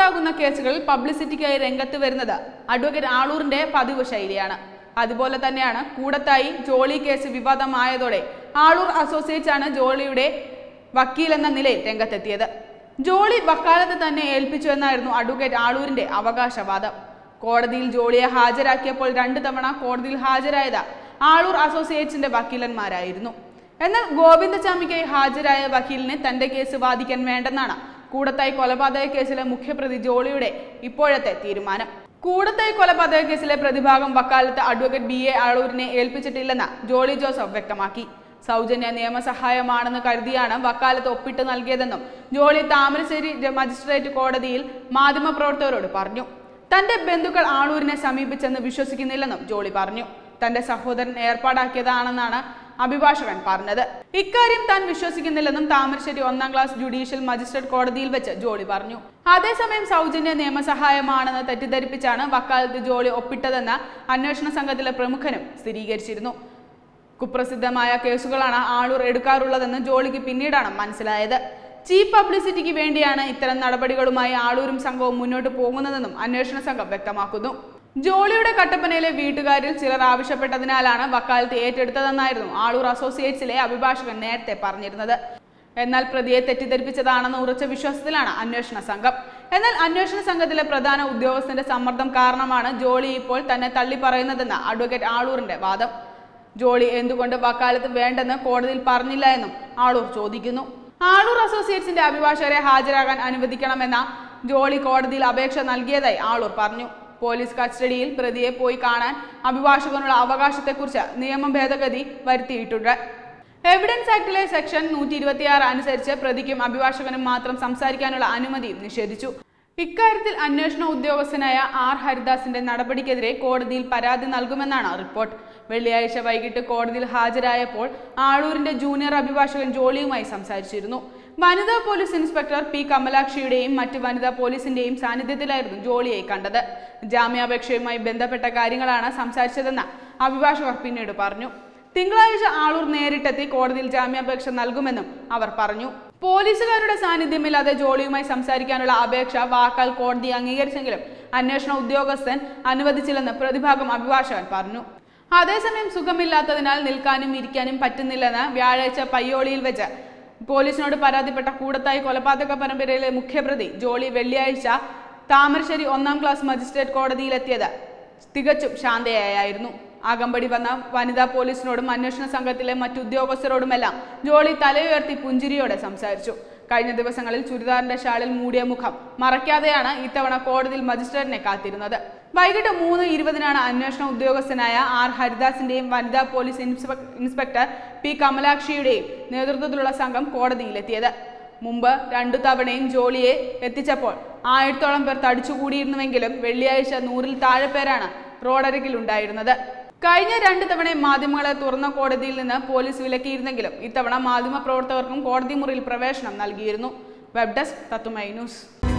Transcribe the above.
ഉണ്ടാകുന്ന കേസുകളിൽ പബ്ലിസിറ്റിക്കായി രംഗത്ത് വരുന്നത് അഡ്വക്കേറ്റ് ആളൂറിന്റെ പതിവ് ശൈലിയാണ് അതുപോലെ തന്നെയാണ് കൂടത്തായി ജോളി കേസ് വിവാദമായതോടെ ആളൂർ അസോസിയേറ്റ്സ് ആണ് ജോളിയുടെ വക്കീൽ എന്ന നിലയിൽ രംഗത്തെത്തിയത് ജോളി വക്കാലത്ത് തന്നെ ഏൽപ്പിച്ചു എന്നായിരുന്നു അഡ്വക്കേറ്റ് ആളൂരിന്റെ അവകാശവാദം കോടതിയിൽ ജോളിയെ ഹാജരാക്കിയപ്പോൾ രണ്ടു തവണ കോടതിയിൽ ഹാജരായത് ആളൂർ അസോസിയേറ്റ്സിന്റെ വക്കീലന്മാരായിരുന്നു എന്നാൽ ഗോവിന്ദചാമിക്കായി ഹാജരായ വക്കീലിനെ തന്റെ കേസ് വാദിക്കാൻ വേണ്ടെന്നാണ് കൂടത്തായി കൊലപാതക കേസിലെ മുഖ്യപ്രതി ജോളിയുടെ ഇപ്പോഴത്തെ തീരുമാനം കൂടത്തായി കൊലപാതക കേസിലെ പ്രതിഭാഗം വക്കാലത്ത് അഡ്വക്കേറ്റ് ബി എ ആളൂരിനെ ഏൽപ്പിച്ചിട്ടില്ലെന്ന് ജോളി ജോസഫ് വ്യക്തമാക്കി സൗജന്യ നിയമസഹായമാണെന്ന് കരുതിയാണ് വക്കാലത്ത് ഒപ്പിട്ട് നൽകിയതെന്നും ജോളി താമരശ്ശേരി മജിസ്ട്രേറ്റ് കോടതിയിൽ മാധ്യമപ്രവർത്തകരോട് പറഞ്ഞു തന്റെ ബന്ധുക്കൾ ആളൂരിനെ സമീപിച്ചെന്ന് വിശ്വസിക്കുന്നില്ലെന്നും ജോളി പറഞ്ഞു തന്റെ സഹോദരൻ ഏർപ്പാടാക്കിയതാണെന്നാണ് അഭിഭാഷകൻ പറഞ്ഞത് ഇക്കാര്യം താൻ വിശ്വസിക്കുന്നില്ലെന്നും താമരശ്ശേരി ഒന്നാം ക്ലാസ് ജുഡീഷ്യൽ മജിസ്ട്രേറ്റ് കോടതിയിൽ വെച്ച് ജോളി പറഞ്ഞു അതേസമയം സൗജന്യ നിയമസഹായമാണെന്ന് തെറ്റിദ്ധരിപ്പിച്ചാണ് വക്കാലത്ത് ജോളി ഒപ്പിട്ടതെന്ന് അന്വേഷണ സംഘത്തിലെ പ്രമുഖനും സ്ഥിരീകരിച്ചിരുന്നു കുപ്രസിദ്ധമായ കേസുകളാണ് ആളൂർ എടുക്കാറുള്ളതെന്ന് ജോളിക്ക് പിന്നീടാണ് മനസ്സിലായത് ചീപ്പ് പബ്ലിസിറ്റിക്ക് വേണ്ടിയാണ് ഇത്തരം നടപടികളുമായി ആളൂരും സംഘവും മുന്നോട്ട് പോകുന്നതെന്നും അന്വേഷണ സംഘം വ്യക്തമാക്കുന്നു ജോളിയുടെ കട്ടപ്പനയിലെ വീട്ടുകാരിൽ ചിലർ ആവശ്യപ്പെട്ടതിനാലാണ് വക്കാലത്ത് ഏറ്റെടുത്തതെന്നായിരുന്നു ആളൂർ അസോസിയേറ്റ്സിലെ അഭിഭാഷകൻ നേരത്തെ പറഞ്ഞിരുന്നത് എന്നാൽ പ്രതിയെ തെറ്റിദ്ധരിപ്പിച്ചതാണെന്ന ഉറച്ച വിശ്വാസത്തിലാണ് അന്വേഷണ സംഘം എന്നാൽ അന്വേഷണ സംഘത്തിലെ പ്രധാന ഉദ്യോഗസ്ഥന്റെ സമ്മർദ്ദം കാരണമാണ് ജോളി ഇപ്പോൾ തന്നെ തള്ളിപ്പറയുന്നതെന്ന് അഡ്വക്കേറ്റ് ആളൂറിന്റെ വാദം ജോളി എന്തുകൊണ്ട് വക്കാലത്ത് വേണ്ടെന്ന് കോടതിയിൽ പറഞ്ഞില്ല എന്നും ആളൂർ ചോദിക്കുന്നു ആളൂർ അസോസിയേറ്റ്സിന്റെ അഭിഭാഷകരെ ഹാജരാകാൻ അനുവദിക്കണമെന്ന ജോളി കോടതിയിൽ അപേക്ഷ നൽകിയതായി ആളൂർ പറഞ്ഞു പോലീസ് കസ്റ്റഡിയിൽ പ്രതിയെ പോയി കാണാൻ അഭിഭാഷകനുള്ള അവകാശത്തെക്കുറിച്ച് നിയമ ഭേദഗതി വരുത്തിയിട്ടുണ്ട് എവിഡൻസ് ആക്ടിലെ സെക്ഷൻ നൂറ്റി ഇരുപത്തിയാറ് അനുസരിച്ച് പ്രതിക്കും അഭിഭാഷകനും മാത്രം സംസാരിക്കാനുള്ള അനുമതിയും നിഷേധിച്ചു ഇക്കാര്യത്തിൽ അന്വേഷണ ഉദ്യോഗസ്ഥനായ ആർ ഹരിദാസിന്റെ നടപടിക്കെതിരെ കോടതിയിൽ പരാതി നൽകുമെന്നാണ് റിപ്പോർട്ട് വെള്ളിയാഴ്ച വൈകിട്ട് കോടതിയിൽ ഹാജരായപ്പോൾ ആളൂരിന്റെ ജൂനിയർ അഭിഭാഷകൻ ജോളിയുമായി സംസാരിച്ചിരുന്നു വനിതാ പോലീസ് ഇൻസ്പെക്ടർ പി കമലാക്ഷിയുടെയും മറ്റ് വനിതാ പോലീസിന്റെയും സാന്നിധ്യത്തിലായിരുന്നു ജോളിയെ കണ്ടത് ജാമ്യാപേക്ഷയുമായി ബന്ധപ്പെട്ട കാര്യങ്ങളാണ് സംസാരിച്ചതെന്ന് അഭിഭാഷകർ പിന്നീട് പറഞ്ഞു തിങ്കളാഴ്ച ആളൂർ നേരിട്ടെത്തി കോടതിയിൽ ജാമ്യാപേക്ഷ നൽകുമെന്നും അവർ പറഞ്ഞു പോലീസുകാരുടെ സാന്നിധ്യമില്ലാതെ ജോളിയുമായി സംസാരിക്കാനുള്ള അപേക്ഷ വാക്കാൽ കോടതി അംഗീകരിച്ചെങ്കിലും അന്വേഷണ ഉദ്യോഗസ്ഥൻ അനുവദിച്ചില്ലെന്ന് പ്രതിഭാഗം അഭിഭാഷകൻ പറഞ്ഞു അതേസമയം സുഖമില്ലാത്തതിനാൽ നിൽക്കാനും ഇരിക്കാനും പറ്റുന്നില്ലെന്ന് വ്യാഴാഴ്ച പയ്യോളിയിൽ വെച്ച് പോലീസിനോട് പരാതിപ്പെട്ട കൂടത്തായി കൊലപാതക പരമ്പരയിലെ മുഖ്യപ്രതി ജോളി വെള്ളിയാഴ്ച താമരശ്ശേരി ഒന്നാം ക്ലാസ് മജിസ്ട്രേറ്റ് കോടതിയിലെത്തിയത് തികച്ചും ശാന്തയായിരുന്നു അകമ്പടി വന്ന വനിതാ പോലീസിനോടും അന്വേഷണ സംഘത്തിലെ മറ്റു ഉദ്യോഗസ്ഥരോടുമെല്ലാം ജോളി തലയുയർത്തി പുഞ്ചിരിയോടെ സംസാരിച്ചു കഴിഞ്ഞ ദിവസങ്ങളിൽ ചുരിദാറിന്റെ ഷാളിൽ മൂടിയ മുഖം മറയ്ക്കാതെയാണ് ഇത്തവണ കോടതിയിൽ മജിസ്ട്രേറ്റിനെ കാത്തിരുന്നത് വൈകിട്ട് മൂന്ന് ഇരുപതിനാണ് അന്വേഷണ ഉദ്യോഗസ്ഥനായ ആർ ഹരിദാസിന്റെയും വനിതാ പോലീസ് ഇൻസ്പെ- ഇൻസ്പെക്ടർ പി കമലാക്ഷിയുടെയും നേതൃത്വത്തിലുള്ള സംഘം കോടതിയിലെത്തിയത് മുമ്പ് രണ്ടു തവണയും ജോളിയെ എത്തിച്ചപ്പോൾ ആയിരത്തോളം പേർ തടിച്ചുകൂടിയിരുന്നുവെങ്കിലും വെള്ളിയാഴ്ച നൂറിൽ താഴെ പേരാണ് റോഡരികിൽ ഉണ്ടായിരുന്നത് കഴിഞ്ഞ രണ്ട് തവണയും മാധ്യമങ്ങളെ തുറന്ന കോടതിയിൽ നിന്ന് പോലീസ് വിലക്കിയിരുന്നെങ്കിലും ഇത്തവണ മാധ്യമ പ്രവർത്തകർക്കും കോടതി മുറിയിൽ പ്രവേശനം നൽകിയിരുന്നു വെബ് ഡെസ്ക് തത്തുമൈ ന്യൂസ്